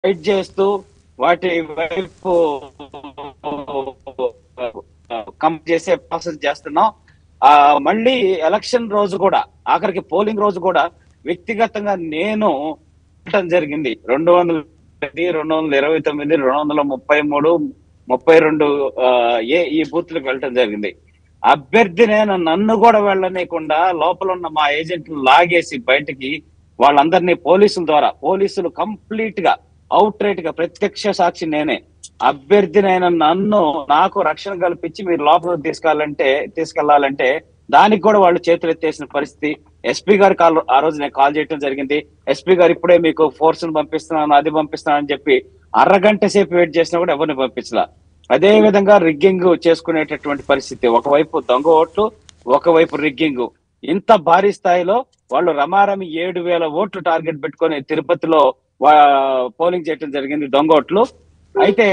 Fight చేస్తూ వాటి వైపు కమ్ చేసే ప్రాసెస్ చేస్తున్నాం ఆ మళ్ళీ ఎలక్షన్ రోజు కూడా ఆఖరికి పోలింగ్ రోజు కూడా వ్యక్తిగతంగా నేను వెళ్ళటం జరిగింది రెండు వందల ఒకటి, రెండు వందల ఇరవై తొమ్మిది రెండు వందల ముప్పై మూడు ముప్పై రెండు ఆ, ఏ ఈ బూత్లకు వెళ్ళటం జరిగింది అభ్యర్థి నేను నన్ను కూడా వెళ్ళనీయకుండా లోపల ఉన్న మా ఏజెంట్లు లాగేసి బయటికి వాళ్ళందరినీ పోలీసుల ద్వారా పోలీసులు కంప్లీట్ గా అవుట్ రైట్ గా ప్రత్యక్ష సాక్షి నేనే అభ్యర్థినైన నన్ను నాకు రక్షణ కల్పించి మీరు లోపలికి తీసుకెళ్ళాలంటే తీసుకెళ్లాలంటే దానికి కూడా వాళ్ళు చేతులు ఎత్తేసిన పరిస్థితి ఎస్పీ గారు కాల్ ఆ రోజు నేను కాల్ చేయడం జరిగింది ఎస్పీ గారు ఇప్పుడే మీకు ఫోర్స్ పంపిస్తున్నాను అది పంపిస్తున్నాను అని చెప్పి అరగంట సేపు వెయిట్ చేసినా కూడా ఎవరిని పంపించలా అదే విధంగా రిగ్గింగ్ చేసుకునేటటువంటి పరిస్థితి ఒకవైపు దొంగ ఓట్లు ఒకవైపు రిగ్గింగ్ ఇంత భారీ స్థాయిలో వాళ్ళు రమారమి ఏడు వేల ఓట్లు టార్గెట్ పెట్టుకొని తిరుపతిలో వా- పోలింగ్ చేయడం జరిగింది దొంగ ఓట్లు అయితే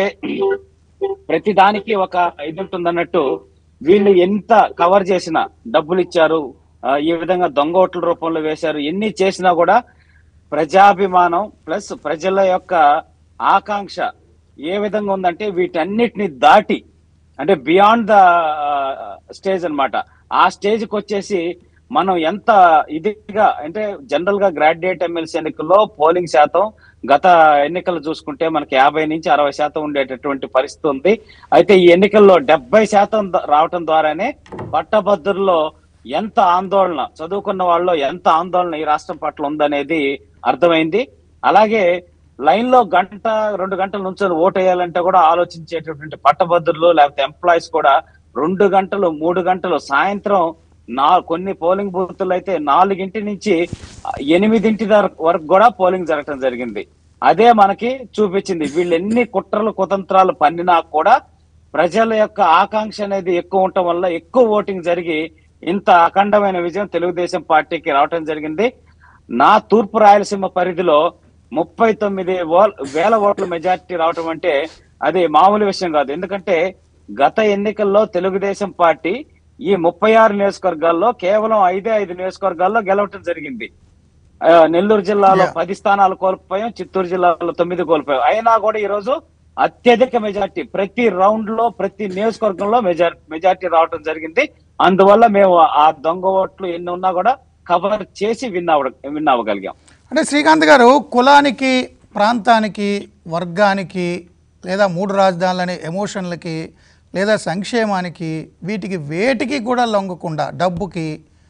ప్రతి దానికి ఒక ఇది ఉంటుంది అన్నట్టు వీళ్ళు ఎంత కవర్ చేసినా డబ్బులు ఇచ్చారు ఆ, ఈ విధంగా దొంగ ఓట్ల రూపంలో వేశారు ఎన్ని చేసినా కూడా ప్రజాభిమానం ప్లస్ ప్రజల యొక్క ఆకాంక్ష ఏ విధంగా ఉందంటే వీటన్నిటిని దాటి అంటే బియాండ్ ద స్టేజ్ అన్నమాట ఆ స్టేజ్ కి వచ్చేసి మనం ఎంత ఇదిగా అంటే జనరల్ గా గ్రాడ్యుయేట్ ఎమ్మెల్సీ ఎన్నికల్లో పోలింగ్ శాతం గత ఎన్నికలు చూసుకుంటే మనకి యాభై నుంచి అరవై శాతం ఉండేటటువంటి పరిస్థితి ఉంది అయితే ఈ ఎన్నికల్లో డెబ్బై శాతం ద- రావటం ద్వారానే పట్టభద్రుల్లో ఎంత ఆందోళన చదువుకున్న వాళ్ళు ఎంత ఆందోళన ఈ రాష్ట్రం పట్ల ఉందనేది అర్థమైంది అలాగే లైన్ లో గంట రెండు గంటల నుంచి ఓటు వేయాలంటే కూడా ఆలోచించేటటువంటి పట్టభద్రులు లేకపోతే ఎంప్లాయీస్ కూడా రెండు గంటలు మూడు గంటలు సాయంత్రం నా కొన్ని పోలింగ్ బూత్లు అయితే నాలుగింటి నుంచి ఎనిమిదింటి దర- వరకు కూడా పోలింగ్ జరగడం జరిగింది అదే మనకి చూపించింది వీళ్ళు ఎన్ని కుట్రలు కుతంత్రాలు పన్నినా కూడా ప్రజల యొక్క ఆకాంక్ష అనేది ఎక్కువ ఉండటం వల్ల ఎక్కువ ఓటింగ్ జరిగి ఇంత అఖండమైన విజయం తెలుగుదేశం పార్టీకి రావటం జరిగింది నా తూర్పు రాయలసీమ పరిధిలో ముప్పై తొమ్మిది ఓ- వేల ఓట్ల మెజార్టీ రావటం అంటే అది మామూలు విషయం కాదు ఎందుకంటే గత ఎన్నికల్లో తెలుగుదేశం పార్టీ ఈ ముప్పై ఆరు నియోజకవర్గాల్లో కేవలం ఐదే ఐదు నియోజకవర్గాల్లో గెలవటం జరిగింది ఆ, నెల్లూరు జిల్లాలో Yeah. పది స్థానాలు కోల్పోయాం చిత్తూరు జిల్లాలో తొమ్మిది కోల్పోయాం అయినా కూడా ఈ రోజు అత్యధిక మెజార్టీ ప్రతి రౌండ్ లో ప్రతి నియోజకవర్గంలో మెజార్ మెజార్టీ రావటం జరిగింది అందువల్ల మేము ఆ దొంగ ఓట్లు ఎన్ని ఉన్నా కూడా కవర్ చేసి విన్ అవ్వ విన్ అవ్వగలిగాం అంటే శ్రీకాంత్ గారు కులానికి ప్రాంతానికి వర్గానికి లేదా మూడు రాజధానులని ఎమోషన్లకి లేదా సంక్షేమానికి వీటికి వేటికి కూడా లొంగకుండా డబ్బుకి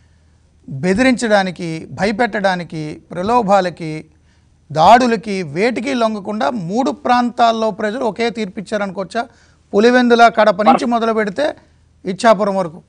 బెదిరించడానికి భయపెట్టడానికి ప్రలోభాలకి దాడులకి వేటికి లొంగకుండా మూడు ప్రాంతాల్లో ప్రజలు ఒకే తీర్పిచ్చారనుకోవచ్చా పులివెందుల కడప నుంచి మొదలు పెడితే ఇచ్చాపురం వరకు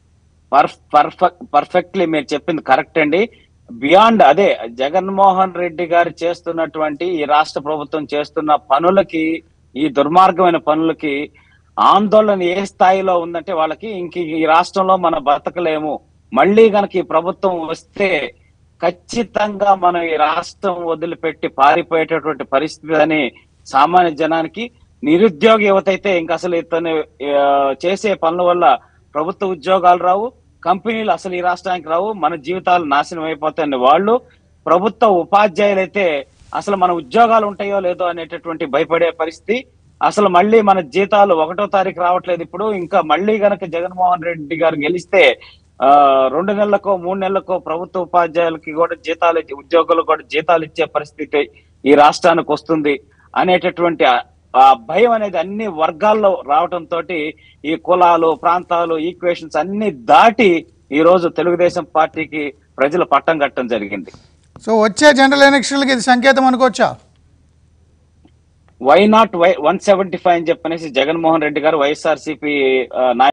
పర్ఫెక్ట్ పర్ఫెక్ట్లీ మీరు చెప్పింది కరెక్ట్ అండి బియాండ్ అదే జగన్మోహన్ రెడ్డి గారు చేస్తున్నటువంటి ఈ రాష్ట్ర ప్రభుత్వం చేస్తున్న పనులకి ఈ దుర్మార్గమైన పనులకి ఆందోళన ఏ స్థాయిలో ఉందంటే వాళ్ళకి ఇంక ఈ రాష్ట్రంలో మన బతకలేము మళ్ళీ గనక ఈ ప్రభుత్వం వస్తే ఖచ్చితంగా మనం ఈ రాష్ట్రం వదిలిపెట్టి పారిపోయేటటువంటి పరిస్థితి అని సామాన్య జనానికి నిరుద్యోగ యువత అయితే ఇంకా అసలు ఇతను ఆ, చేసే పనుల వల్ల ప్రభుత్వ ఉద్యోగాలు రావు కంపెనీలు అసలు ఈ రాష్ట్రానికి రావు మన జీవితాలు నాశనం అయిపోతాయని వాళ్ళు ప్రభుత్వ ఉపాధ్యాయులు అయితే అసలు మన ఉద్యోగాలు ఉంటాయో లేదో అనేటటువంటి భయపడే పరిస్థితి అసలు మళ్ళీ మన జీతాలు ఒకటో తారీఖు రావట్లేదు ఇప్పుడు ఇంకా మళ్ళీ గనక జగన్మోహన్ రెడ్డి గారు గెలిస్తే ఆ రెండు నెలలకో మూడు నెలలకో ప్రభుత్వ ఉపాధ్యాయులకి కూడా జీతాలు ఇచ్చే- ఉద్యోగులకు కూడా జీతాలు ఇచ్చే పరిస్థితి ఈ రాష్ట్రానికి వస్తుంది అనేటటువంటి ఆ- ఆ భయం అనేది అన్ని వర్గాల్లో రావటం తోటి ఈ కులాలు ప్రాంతాలు ఈక్వేషన్స్ అన్ని దాటి ఈ రోజు తెలుగుదేశం పార్టీకి ప్రజలు పట్టం కట్టడం జరిగింది సో వచ్చే జనరల్ ఎలక్షన్లకి ఇది సంకేతం అనుకోవచ్చా why not why one seventy five అని చెప్పనేసి జగన్మోహన్ రెడ్డి గారు వైఎస్ఆర్సీపీ నాయకులు